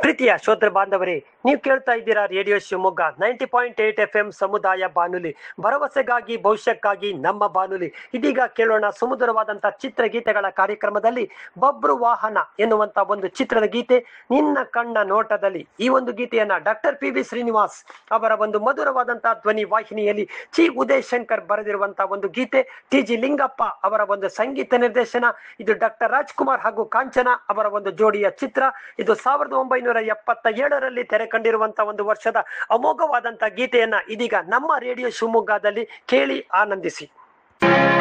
ಪ್ರೀತಿಯ ಶ್ರೋತೃ ಬಾಂಧವರೇ ನೀವು ಕೇಳ್ತಾ ಇದ್ದೀರಾ radio Shivamogga ninety point eight F M ಸಮುದಾಯ ಬಾನುಲಿ ಭರವಸೆಗಾಗಿ ಭವಿಷ್ಯಕ್ಕಾಗಿ ನಮ್ಮ ಬಾನುಲಿ ಇದೀಗ ಕೇಳೋಣ ಸುಮಧುರವಾದಂತಹ ಚಿತ್ರಗೀತೆಗಳ ಕಾರ್ಯಕ್ರಮದಲ್ಲಿ ಬಬ್ರು ವಾಹನ ಎನ್ನುವಂತ ಒಂದು ಚಿತ್ರದ ಗೀತೆ ನಿನ್ನ ಕಣ್ಣ ನೋಟದಲ್ಲಿ ಈ ಒಂದು ಗೀತೆಯನ್ನ ಡಾಕ್ಟರ್ ಪಿ ವಿ ಶ್ರೀನಿವಾಸ್ ಅವರ ಒಂದು ಮಧುರವಾದಂತಹ ಧ್ವನಿ ವಾಹಿನಿಯಲ್ಲಿ ಚಿ ಉದಯ್ ಶಂಕರ್ ಬರೆದಿರುವಂತಹ ಒಂದು ಗೀತೆ ಟಿ ಜಿ ಲಿಂಗಪ್ಪ ಅವರ ಒಂದು ಸಂಗೀತ ನಿರ್ದೇಶನ ಇದು ಡಾಕ್ಟರ್ ರಾಜ್ಕುಮಾರ್ ಹಾಗೂ ಕಾಂಚನ ಅವರ ಒಂದು ಜೋಡಿಯ ಚಿತ್ರ ಇದು ಸಾವಿರದ ಒಂಬೈನೂರ ಎಪ್ಪತ್ತ ಏಳರಲ್ಲಿ ತೆರೆ ಕಂಡಿರುವಂತಹ ಒಂದು ವರ್ಷದ ಅಮೋಘವಾದಂತಹ ಗೀತೆಯನ್ನ ಇದೀಗ ನಮ್ಮ ರೇಡಿಯೋ ಶಿವಮೊಗ್ಗದಲ್ಲಿ ಕೇಳಿ ಆನಂದಿಸಿ